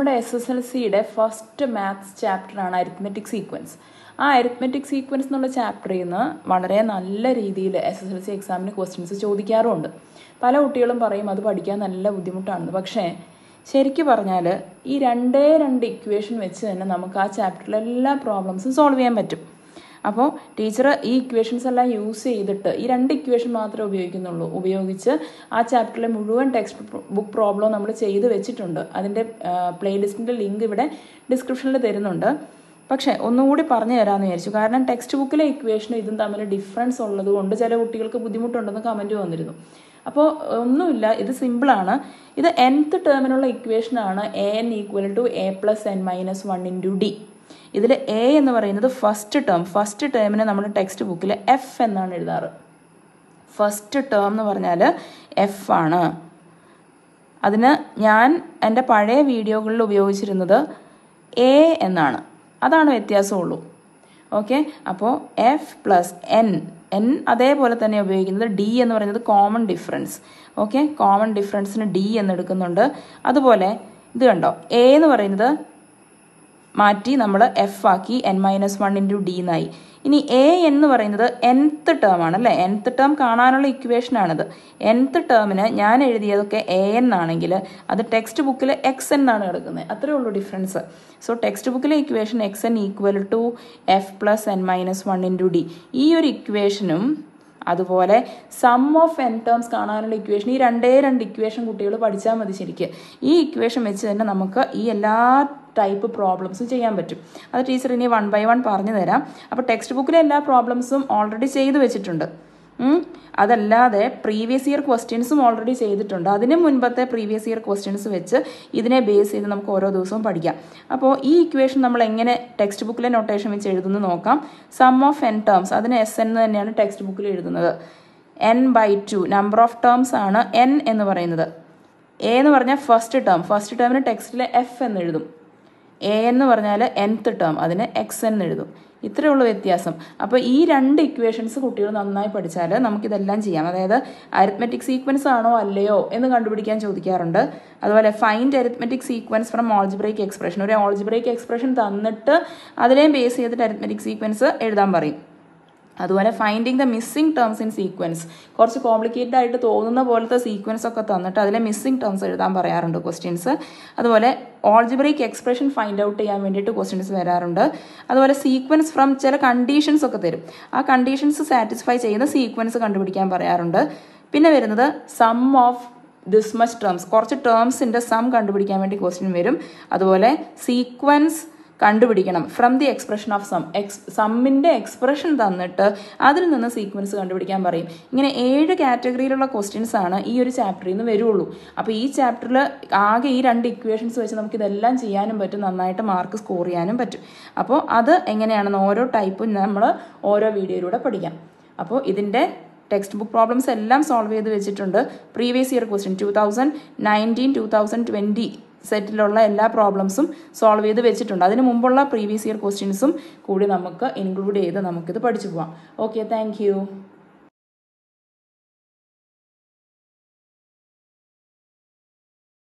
നമ്മുടെ S S L സിയുടെ first maths ചാപ്റ്ററാണ് അരിത്മെറ്റിക് സീക്വൻസ് ആ അരിത്മെറ്റിക് സീക്വൻസ് എന്നുള്ള ചാപ്റ്ററിൽ നിന്ന് വളരെ നല്ല രീതിയിൽ എസ് എസ് എൽ സി എക്സാമിന് ക്വസ്റ്റ്യൻസ് ചോദിക്കാറുമുണ്ട് പല കുട്ടികളും പറയും അത് പഠിക്കാൻ നല്ല ബുദ്ധിമുട്ടാണെന്ന് പക്ഷേ ശരിക്കും പറഞ്ഞാൽ ഈ രണ്ടേ രണ്ട് ഇക്വേഷൻ വെച്ച് തന്നെ നമുക്ക് ആ ചാപ്റ്ററിലെ എല്ലാ പ്രോബ്ലംസും സോൾവ് ചെയ്യാൻ പറ്റും അപ്പോൾ ടീച്ചർ ഈ ഇക്വേഷൻസ് എല്ലാം യൂസ് ചെയ്തിട്ട് ഈ രണ്ട് ഇക്വേഷൻ മാത്രമേ ഉപയോഗിക്കുന്നുള്ളൂ ഉപയോഗിച്ച് ആ ചാപ്റ്ററിലെ മുഴുവൻ ടെക്സ്റ്റ് ബുക്ക് പ്രോബ്ലം നമ്മൾ ചെയ്ത് വെച്ചിട്ടുണ്ട് അതിൻ്റെ പ്ലേലിസ്റ്റിൻ്റെ ലിങ്ക് ഇവിടെ ഡിസ്ക്രിപ്ഷനിൽ തരുന്നുണ്ട് പക്ഷേ ഒന്നുകൂടി പറഞ്ഞു തരാമെന്ന് വിചാരിച്ചു കാരണം ടെക്സ്റ്റ് ബുക്കിലെ ഇക്വേഷനും ഇതും തമ്മിൽ ഡിഫറൻസ് ഉള്ളത് കൊണ്ട് ചില കുട്ടികൾക്ക് ബുദ്ധിമുട്ടുണ്ടെന്ന് കമൻറ്റ് വന്നിരുന്നു അപ്പോൾ ഒന്നുമില്ല ഇത് സിമ്പിളാണ് ഇത് nth ടേമിനുള്ള ഇക്വേഷനാണ് A N equal to A plus N minus one into D ഇതിൽ എ എന്ന് പറയുന്നത് ഫസ്റ്റ് ടേം ഫസ്റ്റ് ടേമിന് നമ്മൾ ടെക്സ്റ്റ് ബുക്കിൽ എഫ് എന്നാണ് എഴുതാറ് ഫസ്റ്റ് ടേം എന്ന് പറഞ്ഞാൽ എഫ് ആണ് അതിന് ഞാൻ എൻ്റെ പഴയ വീഡിയോകളിൽ ഉപയോഗിച്ചിരുന്നത് എ എന്നാണ് അതാണ് വ്യത്യാസമുള്ളൂ ഓക്കെ അപ്പോൾ എഫ് പ്ലസ് എൻ എൻ അതേപോലെ തന്നെ ഉപയോഗിക്കുന്നത് ഡി എന്ന് പറയുന്നത് കോമൺ ഡിഫറൻസ് ഓക്കെ കോമൺ ഡിഫറൻസിന് ഡി എന്ന് എടുക്കുന്നുണ്ട് അതുപോലെ ഇത് കണ്ടോ എ എന്ന് പറയുന്നത് മാറ്റി നമ്മൾ എഫ് ആക്കി N minus one into D എന്നായി ഇനി എ എന്ന് പറയുന്നത് nth ടേം ആണ് അല്ലേ nth ടേം കാണാനുള്ള ഇക്വേഷൻ ആണിത് nth ടേമിന് ഞാൻ എഴുതിയതൊക്കെ എ എൻ ആണെങ്കിൽ അത് ടെക്സ്റ്റ് ബുക്കിൽ എക്സ് എൻ എന്നാണ് കിടക്കുന്നത് അത്രേ ഉള്ളൂ ഡിഫറൻസ് സോ ടെക്സ്റ്റ് ബുക്കിലെ equation X N equal to F plus N minus one into D ഈ ഒരു ഇക്വേഷനും അതുപോലെ സം ഓഫ് എൻ ടേംസ് കാണാനുള്ള ഇക്വേഷൻ ഈ രണ്ടേ രണ്ട് ഇക്വേഷൻ കുട്ടികൾ പഠിച്ചാൽ മതി ശരിക്ക് ഈ ഇക്വേഷൻ വെച്ച് തന്നെ നമുക്ക് ഈ എല്ലാ ടൈപ്പ് പ്രോബ്ലംസും ചെയ്യാൻ പറ്റും അത് ടീച്ചർ ഇനി വൺ ബൈ വൺ പറഞ്ഞു തരാം അപ്പോൾ ടെക്സ്റ്റ് ബുക്കിലെ എല്ലാ പ്രോബ്ലംസും ഓൾറെഡി ചെയ്തു വെച്ചിട്ടുണ്ട് ഉം. അതല്ലാതെ പ്രീവിയസ് ഇയർ ക്വസ്റ്റ്യൻസും ഓൾറെഡി ചെയ്തിട്ടുണ്ട് അതിന് മുൻപത്തെ പ്രീവിയസ് ഇയർ ക്വസ്റ്റ്യൻസ് വെച്ച് ഇതിനെ ബേസ് ചെയ്ത് നമുക്ക് ഓരോ ദിവസവും പഠിക്കാം അപ്പോൾ ഈ ഇക്വേഷൻ നമ്മൾ എങ്ങനെ ടെക്സ്റ്റ് ബുക്കിലെ നൊട്ടേഷൻ വെച്ച് എഴുതുന്നു നോക്കാം സം ഓഫ് എൻ ടേംസ് അതിന് എസ് എന്ന് തന്നെയാണ് ടെക്സ്റ്റ് ബുക്കിൽ എഴുതുന്നത് N by two number of terms ആണ് എൻ എന്ന് പറയുന്നത് എ എന്ന് പറഞ്ഞാൽ ഫസ്റ്റ് ടേം ഫസ്റ്റ് ടേമിന് ടെക്സ്റ്റിൽ എഫ് എന്ന് എഴുതും എ എന്ന് പറഞ്ഞാൽ nth ടേം അതിന് എക്സ് എന്ന് എഴുതും ഇത്രയേ ഉള്ളൂ വ്യത്യാസം അപ്പോൾ ഈ രണ്ട് ഇക്വേഷൻസ് കുട്ടികൾ നന്നായി പഠിച്ചാൽ നമുക്കിതെല്ലാം ചെയ്യാം അതായത് അരിത്മെറ്റിക് സീക്വൻസ് ആണോ അല്ലയോ എന്ന് കണ്ടുപിടിക്കാൻ ചോദിക്കാറുണ്ട് അതുപോലെ find arithmetic sequence from algebraic expression ഒരു ഓൾജിബ്രേക്ക് എക്സ്പ്രഷൻ തന്നിട്ട് അതിനെയും ബേസ് ചെയ്തിട്ട് അരിത്മെറ്റിക് സീക്വൻസ് എഴുതാൻ പറയും അതുപോലെ finding the missing terms in sequence കുറച്ച് കോംപ്ലിക്കേറ്റഡ് ആയിട്ട് തോന്നുന്ന പോലത്തെ സീക്വൻസ് ഒക്കെ തന്നിട്ട് അതിലെ മിസ്സിംഗ് ടേംസ് എഴുതാൻ പറയാറുണ്ട് ക്വസ്റ്റ്യൻസ് അതുപോലെ ഓൾജിബ്രേക്ക് എക്സ്പ്രഷൻ ഫൈൻഡ് ഔട്ട് ചെയ്യാൻ വേണ്ടിയിട്ട് ക്വസ്റ്റ്യൻസ് വരാറുണ്ട് അതുപോലെ സീക്വൻസ് ഫ്രം ചില കണ്ടീഷൻസ് ഒക്കെ തരും ആ കണ്ടീഷൻസ് സാറ്റിസ്ഫൈ ചെയ്യുന്ന സീക്വൻസ് കണ്ടുപിടിക്കാൻ പറയാറുണ്ട് പിന്നെ വരുന്നത് sum of this much terms കുറച്ച് ടേംസിൻ്റെ സം കണ്ടുപിടിക്കാൻ വേണ്ടി ക്വസ്റ്റ്യൻ വരും അതുപോലെ സീക്വൻസ് കണ്ടുപിടിക്കണം from the expression of sum X സമ്മിൻ്റെ എക്സ്പ്രഷൻ തന്നിട്ട് അതിൽ നിന്ന് സീക്വൻസ് കണ്ടുപിടിക്കാൻ പറയും ഇങ്ങനെ ഏഴ് കാറ്റഗറിയിലുള്ള ക്വസ്റ്റ്യൻസ് ആണ് ഈ ഒരു ചാപ്റ്ററിൽ നിന്ന് വരുള്ളൂ അപ്പോൾ ഈ ചാപ്റ്ററിൽ ആകെ ഈ രണ്ട് ഇക്വേഷൻസ് വെച്ച് നമുക്ക് ഇതെല്ലാം ചെയ്യാനും പറ്റും നന്നായിട്ട് മാർക്ക് സ്കോർ ചെയ്യാനും പറ്റും അപ്പോൾ അത് എങ്ങനെയാണെന്ന് ഓരോ ടൈപ്പും നമ്മൾ ഓരോ വീഡിയോയിലൂടെ പഠിക്കാം അപ്പോൾ ഇതിൻ്റെ ടെക്സ്റ്റ് ബുക്ക് പ്രോബ്ലംസ് എല്ലാം സോൾവ് ചെയ്ത് വെച്ചിട്ടുണ്ട് previous year question two thousand nineteen two thousand twenty സെറ്റിലുള്ള എല്ലാ പ്രോബ്ലംസും സോൾവ് ചെയ്ത് വെച്ചിട്ടുണ്ട് അതിന് മുമ്പുള്ള പ്രീവിയസ് ഇയർ ക്വസ്റ്റ്യൻസും കൂടി നമുക്ക് ഇൻക്ലൂഡ് ചെയ്ത് നമുക്കിത് പഠിച്ചു പോവാം ഓക്കെ താങ്ക്